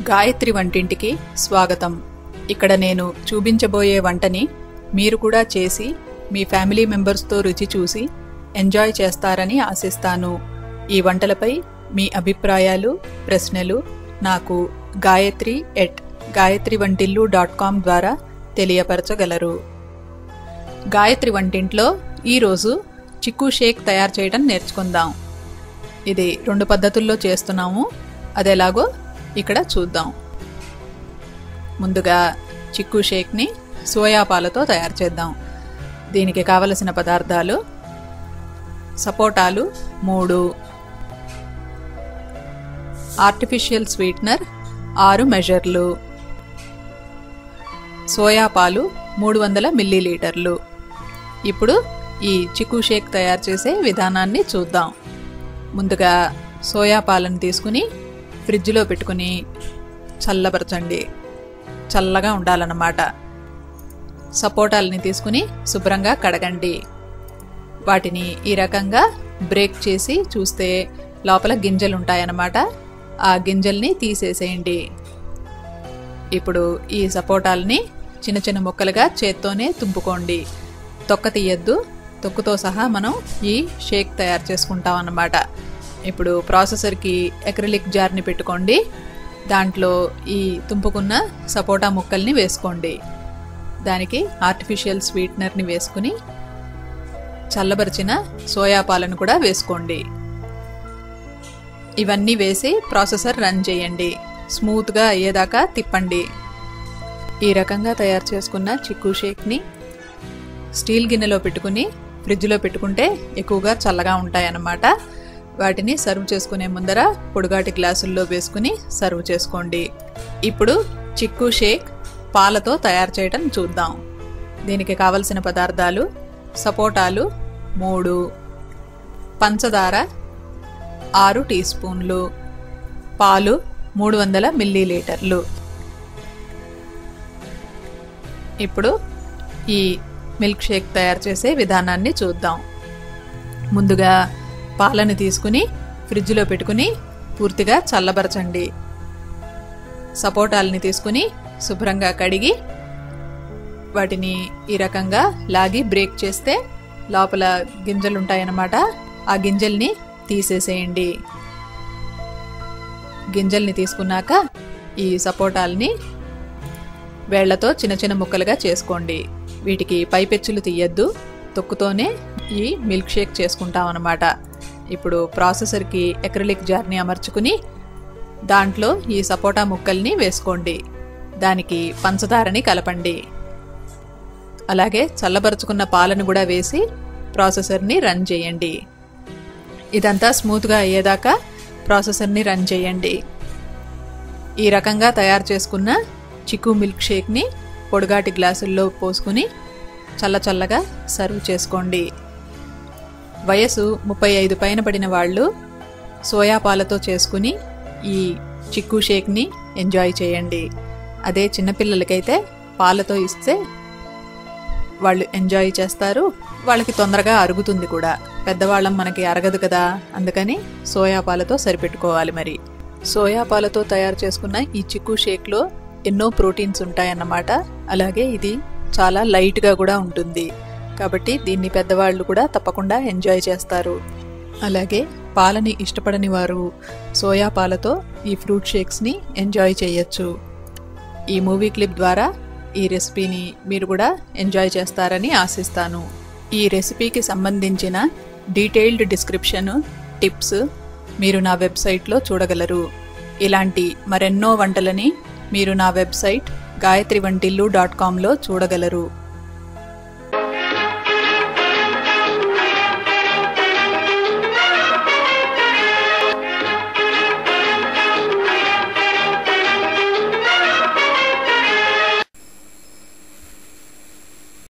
గాయత్రి వంటింటికి స్వాగతం ఇక్కడ నేను చూపించబోయే వంటని మీరు కూడా చేసి మీ ఫ్యామిలీ మెంబర్స్తో రుచి చూసి ఎంజాయ్ చేస్తారని ఆశిస్తాను ఈ వంటలపై మీ అభిప్రాయాలు ప్రశ్నలు నాకు గాయత్రి ఎట్ గాయత్రి వంటిల్లు డాట్ కామ్ ద్వారా తెలియపరచగలరు గాయత్రి వంటింట్లో ఈరోజు చిక్కు షేక్ తయారు చేయడం నేర్చుకుందాం ఇది రెండు పద్ధతుల్లో చేస్తున్నాము అదెలాగో ఇక్కడ చూద్దాం ముందుగా చిక్కు షేక్ని సోయా పాలతో తయారు చేద్దాం దీనికి కావలసిన పదార్థాలు సపోటాలు మూడు ఆర్టిఫిషియల్ స్వీట్నర్ ఆరు మెజర్లు సోయా పాలు మూడు వందల మిల్లీలీటర్లు ఇప్పుడు ఈ చిక్కు షేక్ తయారు చేసే విధానాన్ని చూద్దాం ముందుగా సోయా పాలను తీసుకుని ఫ్రిడ్జ్లో పెట్టుకుని చల్లబరచండి చల్లగా ఉండాలన్నమాట సపోటాలని తీసుకుని శుభ్రంగా కడగండి వాటిని ఈ రకంగా బ్రేక్ చేసి చూస్తే లోపల గింజలు ఉంటాయన్నమాట ఆ గింజల్ని తీసేసేయండి ఇప్పుడు ఈ సపోటాలని చిన్న చిన్న ముక్కలుగా చేత్తోనే తుంపుకోండి తొక్క తీయద్దు తొక్కుతో సహా మనం ఈ షేక్ తయారు చేసుకుంటాం అన్నమాట ఇప్పుడు ప్రాసెసర్కి ఎక్రిలిక్ జార్ని పెట్టుకోండి దాంట్లో ఈ తుంపుకున్న సపోటా ముక్కల్ని వేసుకోండి దానికి ఆర్టిఫిషియల్ స్వీట్నర్ని వేసుకుని చల్లబరిచిన సోయా పాలను కూడా వేసుకోండి ఇవన్నీ వేసి ప్రాసెసర్ రన్ చేయండి స్మూత్గా అయ్యేదాకా తిప్పండి ఈ రకంగా తయారు చేసుకున్న చిక్కు షేక్ని స్టీల్ గిన్నెలో పెట్టుకుని ఫ్రిడ్జ్లో పెట్టుకుంటే ఎక్కువగా చల్లగా ఉంటాయన్నమాట వాటిని సర్వ్ చేసుకునే ముందర పొడుగాటి గ్లాసుల్లో వేసుకుని సర్వ్ చేసుకోండి ఇప్పుడు చిక్కు షేక్ పాలతో తయారు చేయడం చూద్దాం దీనికి కావలసిన పదార్థాలు సపోటాలు మూడు పంచదార ఆరు టీ స్పూన్లు పాలు మూడు వందల మిల్లీలీటర్లు ఇప్పుడు ఈ మిల్క్ షేక్ తయారు చేసే విధానాన్ని చూద్దాం ముందుగా పాలను తీసుకుని ఫ్రిడ్జ్లో పెట్టుకుని పూర్తిగా చల్లబరచండి సపోటాలని తీసుకుని శుభ్రంగా కడిగి వాటిని ఈ రకంగా లాగి బ్రేక్ చేస్తే లోపల గింజలు ఉంటాయన్నమాట ఆ గింజల్ని తీసేసేయండి గింజల్ని తీసుకున్నాక ఈ సపోటాలని వేళ్లతో చిన్న చిన్న ముక్కలుగా చేసుకోండి వీటికి పైపెచ్చులు తీయద్దు తొక్కుతోనే ఈ మిల్క్ షేక్ చేసుకుంటాం అన్నమాట ఇప్పుడు ప్రాసెసర్కి ఎక్రిలిక్ జార్ని అమర్చుకుని దాంట్లో ఈ సపోటా ముక్కల్ని వేసుకోండి దానికి పంచదారని కలపండి అలాగే చల్లబరుచుకున్న పాలను కూడా వేసి ప్రాసెసర్ని రన్ చేయండి ఇదంతా స్మూత్గా అయ్యేదాకా ప్రాసెసర్ని రన్ చేయండి ఈ రకంగా తయారు చేసుకున్న చిక్కు మిల్క్ షేక్ని పొడుగాటి గ్లాసుల్లో పోసుకుని చల్ల చల్లగా సర్వ్ చేసుకోండి వయసు ముప్పై ఐదు పైన పడిన వాళ్ళు సోయా పాలతో చేసుకుని ఈ చిక్కు షేక్ని ఎంజాయ్ చేయండి అదే చిన్నపిల్లలకైతే పాలతో ఇస్తే వాళ్ళు ఎంజాయ్ చేస్తారు వాళ్ళకి తొందరగా అరుగుతుంది కూడా పెద్దవాళ్ళం మనకి అరగదు కదా అందుకని సోయా పాలతో సరిపెట్టుకోవాలి మరి సోయా పాలతో తయారు చేసుకున్న ఈ చిక్కు షేక్లో ఎన్నో ప్రోటీన్స్ ఉంటాయన్నమాట అలాగే ఇది చాలా లైట్గా కూడా ఉంటుంది కాబట్టి దీన్ని పెద్దవాళ్ళు కూడా తప్పకుండా ఎంజాయ్ చేస్తారు అలాగే పాలని ఇష్టపడని వారు సోయా పాలతో ఈ ఫ్రూట్ షేక్స్ని ఎంజాయ్ చేయొచ్చు ఈ మూవీ క్లిప్ ద్వారా ఈ రెసిపీని మీరు కూడా ఎంజాయ్ చేస్తారని ఆశిస్తాను ఈ రెసిపీకి సంబంధించిన డీటెయిల్డ్ డిస్క్రిప్షన్ టిప్స్ మీరు నా వెబ్సైట్లో చూడగలరు ఇలాంటి మరెన్నో వంటలని మీరు నా వెబ్సైట్ గాయత్రి వంటిల్లు డాట్ కామ్లో చూడగలరు